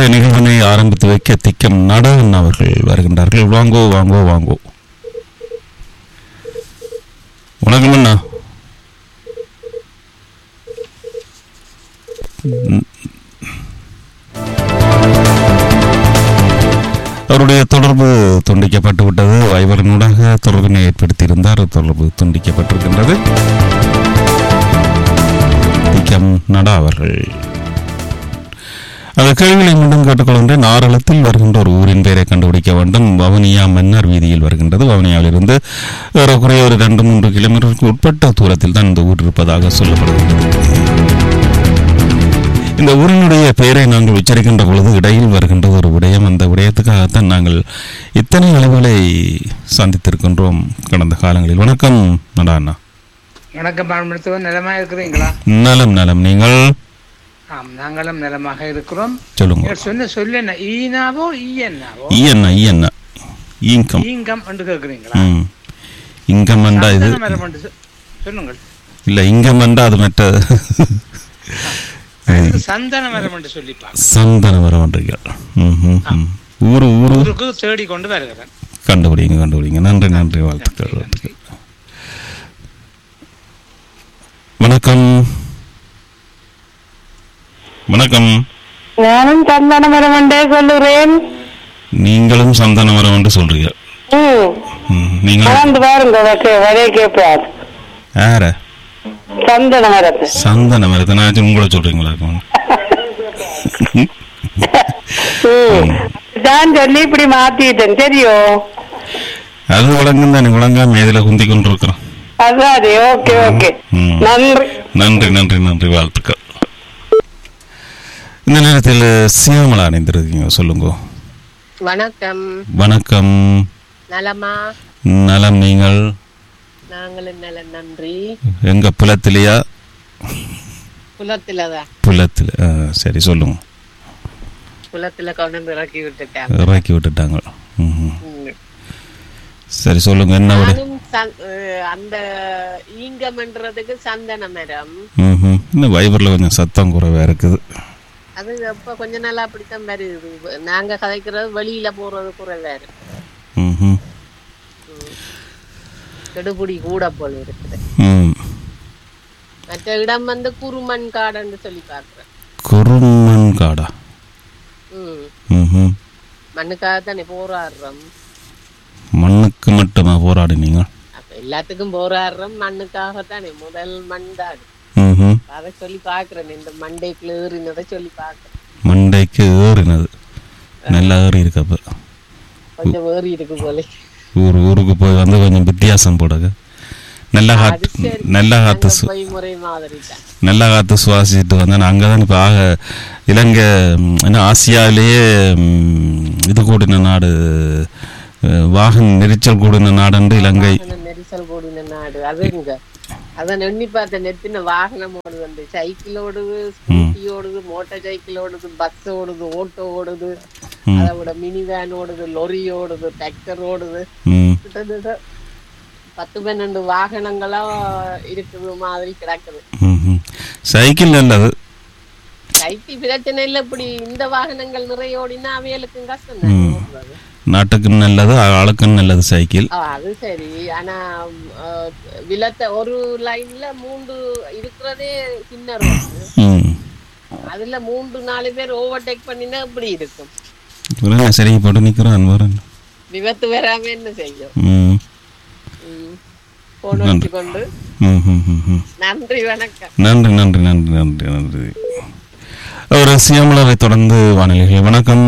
இன்றைய நிகழ்வினை ஆரம்பித்து வைக்க திக்கம் நடவன் அவர்கள் வருகின்றார்கள் வாங்கோ வாங்கோ வாங்கோ வணக்கம் அண்ணா ம். அவருடைய தொடர்பு துண்டிக்கப்பட்டு விட்டது வைபரனூடாக தொடர்பினை ஏற்படுத்தியிருந்தார் தொடர்பு துண்டிக்கப்பட்டிருக்கின்றது திக்கம் நடா அவர்கள் அந்த கேள்விகளை மீண்டும் கேட்டுக்கொள்கின்றேன் ஆரளத்தில் வருகின்ற ஒரு ஊரின் பெயரை கண்டுபிடிக்க வேண்டும் வவுனியா மன்னார் வீதியில் வருகின்றது வவுனியாவிலிருந்து ஏறக்குறைய ஒரு ரெண்டு மூன்று கிலோமீட்டருக்கு உட்பட்ட தூரத்தில் தான் இந்த ஊர் இருப்பதாக சொல்லப்படுகின்றது இந்த ஊரினுடைய பெயரை நாங்கள் உச்சரிக்கின்ற பொழுது இடையில் வருகின்ற ஒரு விடயம் அந்த விடயத்துக்காகத்தான் நாங்கள் இத்தனை அளவுகளை சந்தித்திருக்கின்றோம் கடந்த காலங்களில் வணக்கம் நடா அண்ணா வணக்கம் பயன்படுத்துவோம் நிலமா இருக்கிறீங்களா நலம் நலம் நீங்கள் ஆம் நாங்களும் நிலமாக இருக்கிறோம் சொல்லுங்க நீங்கள் சொன்ன சொல்லு என்ன ஈனாவோ ஈயன்னாவோ ஈ அண்ணா ஈ அண்ணா ஈங்கம் ஈங்கம் என்று கேட்குறீங்களா ம் இங்கம் வேண்டா இது சந்தன மரம் என்று சொ- சொல்லுங்கள் இல்ல இங்கம் வேண்டா அது மற்ற இது சந்தன மரம் என்று சொல்லிப்பா சந்தன வர ஒன்றிகள் ம் ம், ம். ஊரு ஊரு ஊருக்கு தேடி கொண்டு வருகிறேன் கண்டுபிடிங்க கண்டுபிடிங்க நன்றி நன்றி வாழ்த்துக்கள் வாழ்த்துக்கள் வணக்கம் வணக்கம் நானும் சந்தன மரம் என்றே சொல்லுகிறேன் நீங்களும் சந்தன மரம் என்று சொல்றீங்க ம். ம், நீங்கள் கலந்து பாருங்க உனக்கு வரைய கேட்பார் யார சந்தன மரத்தை சந்தன மரத்தை நான் உங்களை சொல்றீங்களா ம். தான் சொல்லி இப்படி மாத்திட்டேன் சரியோ அது விளங்கும் தானே விளங்காம எதில் குந்தி கொண்டிருக்கிறோம் அதாதே ஓகே ஓகே ம். நன்றி நன்றி நன்றி நன்றி வாழ்த்துக்கள் இந்த நேரத்தில் சியாமலா அணிந்திருக்கீங்க சொல்லுங்க வணக்கம் வணக்கம் நலமா நலம் நீங்கள் நாங்களும் நல நன்றி எங்க புலத்திலையா குளத்துலதான் புலத்தில் ஆ, சரி சொல்லுங்க குளத்துல கொண்டு வந்து இறக்கி விட்டுட்டாங்க இறக்கி விட்டுட்டாங்க ம்ஹும். ம். சரி சொல்லுங்க என்ன விட நானும் சந்- அஹ் அந்த ஈங்கம்ன்றதுக்கு சந்தன மரம் ம் இன்னும் வைபரில் கொஞ்சம் சத்தம் குறைவா இருக்குது அது அப்ப கொஞ்ச நாளா அப்படித்தான் வருது நாங்க கதைக்கிறது வெளியில போறது குறைவா இருக்கு ம் கெடுபுடி கூட போல இருக்குது ம் மற்ற இடம் வந்து குருமண் காடுன்னு சொல்லி பாக்குறேன் குருமன் காடா ம் ம் மண்ணுக்காக தானே போராடுறோம் மண்ணுக்கு மட்டுமா போராடினீங்க அப்ப எல்லாத்துக்கும் போராடுறோம் மண்ணுக்காகத்தானே முதல் மண் தான் ம் அதை சொல்லி பாக்குறேன் இந்த மண்டைக்குள்ள ஏறினதை சொல்லி பாக்குறேன் மண்டைக்கு ஏறினது நல்லா ஏறி இருக்கு அப்போ கொஞ்சம் ஏறி இருக்கு போல ஊர் ஊருக்கு போய் வந்து கொஞ்சம் வித்தியாசம் போடுங்க நல்ல அது காத்து சரி. நல்ல காத்து நாங்க சு- போய் முறை மாதிரி தான் நல்ல காத்து சுவாசிச்சுட்டு வந்தேன் அங்கே தான் இப்போ ஆக இலங்கை ம், என்ன ஆசியாவிலேயே ம், இது கூடின நாடு அஹ், வாகன நெரிச்சல் கூடின நாடு இலங்கை வாகன நெரிசல் கூடின நாடு அது இங்க அதான் எண்ணி பார்த்த நெத்தின வாகனம் ஓடுது அந்த சைக்கிள் ஓடுது ஸ்கூட்டி ஓடுது மோட்டார் சைக்கிள் ஓடுது பஸ் ஓடுது ஓட்டோ ஓடுது ம். அதை விட மினி வேன் ஓடுது லொரி ஓடுது டிராக்டர் ஓடுது ம் கிட்டத்தட்ட பத்து பன்னெண்டு வாகனங்களா இருக்குது மாதிரி கிடக்குது ம் ம். சைக்கிள் நல்லது சைக்கிள் பிரச்சனை இல்லை இப்படி இந்த வாகனங்கள் நிறைய ஓடினா அவைகளுக்கும் கஷ்டம் தானே ஓட்டுறது. நாட்டுக்கும் நல்லது ஆளுக்கும் நல்லது சைக்கிள் ஆ, அது சரி ஆனா அஹ், விலத்த ஒரு லைன்ல மூன்று இருக்கிறதே சின்ன ரோடு ம் அதுல மூன்று நாலு பேர் ஓவர்டேக் பண்ணினா இப்படி இருக்கும் இவரெல்லாம் சரி போட்டு நிற்கிறான் வரேன் விபத்து வராம என்ன செய்யும் ம் ம். போன் வச்சு கொண்டு ம் ம் ம் ம் நன்றி வணக்கம் நன்றி நன்றி நன்றி நன்றி நன்றி ஒரு சியாமலரை தொடர்ந்து வானிலைகள் வணக்கம்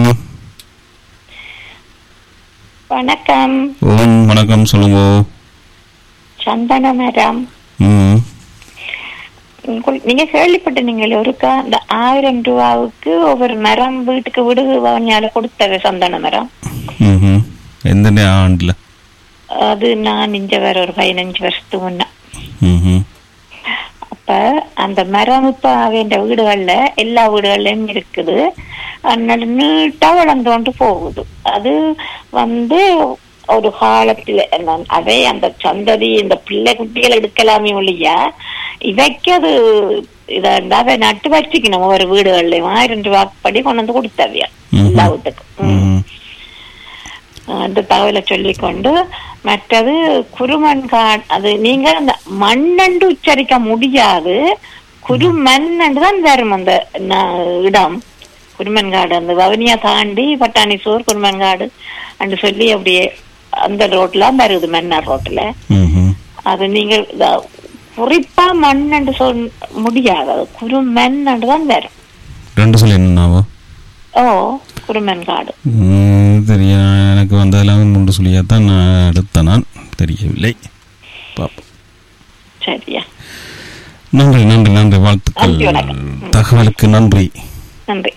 வணக்கம் ஓம் வணக்கம் சொல்லுங்க சந்தன மரம் ம் உங்கள்- நீங்க கேள்விப்பட்ட நீங்கள் ஒருக்கா இந்த ஆயிரம் ரூபாவுக்கு ஒவ்வொரு மரம் வீட்டுக்கு விடு வவுனியால கொடுத்தது சந்தன மரம் ம் ம் எந்த ஆண்டில் அது நான் இங்க வேற ஒரு பதினஞ்சு வருஷத்துக்கு முன்ன ம் ம் அப்ப அந்த மரம் இப்ப அவன் வீடுகள்ல எல்லா வீடுகள்லயும் இருக்குது அதனால நீட்டா வளர்ந்தோண்டு போகுது அது வந்து ஒரு காலத்துல நான் அதை அந்த சந்ததி இந்த பிள்ளை குட்டிகள் எடுக்கலாமே ஒழிய இவைக்கு அது இதை அதை நட்டு வச்சுக்கணும் ஒவ்வொரு வீடுகள்லயும் ஆயிரம் ரூபாய் படி கொண்டு வந்து கொடுத்தவியா ம்ஹும். எல்லா வீட்டுக்கும் ம். ம். அந்த தகவலை சொல்லிக்கொண்டு மற்றது குருமன் காடு அது நீங்க அந்த மண்ணண்டு உச்சரிக்க முடியாது குருமன் தான் வரும் அந்த ந- இடம் குருமன் காடு அந்த வவுனியா தாண்டி பட்டாணி சோர் குருமன் காடு அண்டு சொல்லி அப்படியே அந்த ரோட்ல வருது மன்னார் ரோட்ல ம்ஹும். அது நீங்கள் இத- குறிப்பா மண்ணண்டு சொல் முடியாது அது குருமன் தான் வரும் ரெண்டு சொல்லி என்னன்னாவோ ஓ குருமன் காடு ம், தெரிய எனக்கு வந்ததெல்லாம் மூன்று சொல்லியாத்தான் நான் எடுத்தேன் நான் தெரியவில்லை பாப்போம் சரியா நன்றி நன்றி நன்றி வாழ்த்துக்கள் நன்றி, வணக்கம். தகவலுக்கு நன்றி நன்றி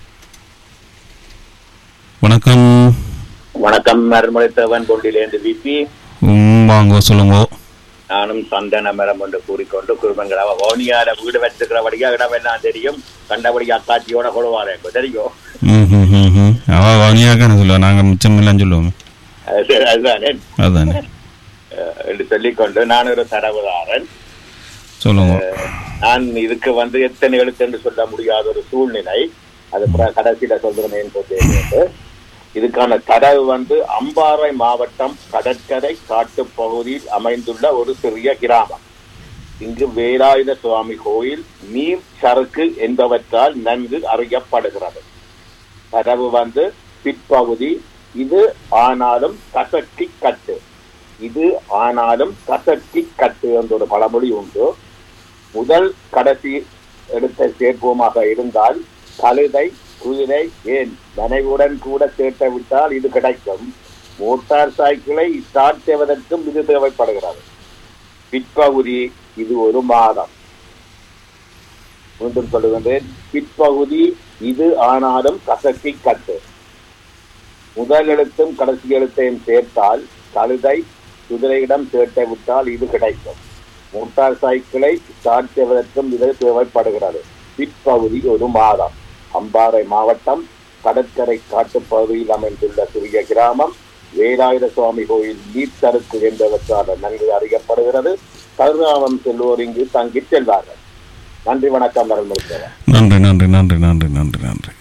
வணக்கம் வணக்கம் மறுமொழி தேவன் பொருளிலேருந்து விபி ம், வாங்க சொல்லுங்க நானும் சந்தன மரம் என்று கூறிக்கொண்டு குடும்பங்களாக வவுனியார வீடு வச்சிருக்கிறபடியா இடம் எல்லாம் தெரியும் கண்டபடி அக்காட்சியோட கொடுவாரு எனக்கு தெரியும் ம் ம் ம் ம் அவ வனியாக்கான சொல்லுவா நாங்கள் மிச்சம் இல்லைன்னு சொல்லுவோம் அது சரி, அதுதானே அதுதானே அஹ், என்று சொல்லிக்கொண்டு நான் ஒரு தரவுதாரன் சொல்லுங்க நான் இதுக்கு வந்து எத்தனை எழுத்து என்று சொல்ல முடியாத ஒரு சூழ்நிலை அது பிற- கடைசியில சொல்றேன் சொல்லி இதுக்கான தரவு வந்து அம்பாறை மாவட்டம் கடற்கரை காட்டுப் பகுதியில் அமைந்துள்ள ஒரு சிறிய கிராமம் இங்கு வேலாயுத சுவாமி கோயில் நீர் சறுக்கு என்பவற்றால் நன்கு அறியப்படுகிறது தரவு வந்து பிற்பகுதி இது ஆனாலும் கசக்கி கட்டு இது ஆனாலும் கசக்கி கட்டு என்ற ஒரு பழமொழி உண்டு முதல் கடைசி எடுத்த சேர்ப்போமாக இருந்தால் கழுதை குதிரை ஏன் நனைவுடன் கூட சேர்த்து விட்டால் இது கிடைக்கும் மோட்டார் சைக்கிளை ஸ்டார்ட் செய்வதற்கும் இது தேவைப்படுகிறது பிற்பகுதி இது ஒரு மாதம் மீண்டும் சொல்லுகின்றேன் பிற்பகுதி இது ஆனாலும் கசக்கி கட்டு முதல் எழுத்தும் கடைசி எழுத்தையும் சேர்த்தால் கழுதை குதிரையிடம் சேர்த்து விட்டால் இது கிடைக்கும் மோட்டார் சைக்கிளை ஸ்டார்ட் செய்வதற்கும் இது தேவைப்படுகிறது பிற்பகுதி ஒரு மாதம் அம்பாறை மாவட்டம் கடற்கரை காட்டுப் பகுதியில் அமைந்துள்ள சிறிய கிராமம் வேலாயுத சுவாமி கோயில் நீர்த்தருக்கு என்பதற்காக நன்கு அறியப்படுகிறது கருணாமம் செல்வோர் இங்கு தங்கிச் செல்வார்கள் நன்றி வணக்கம் வரல் நன்றி நன்றி நன்றி நன்றி நன்றி நன்றி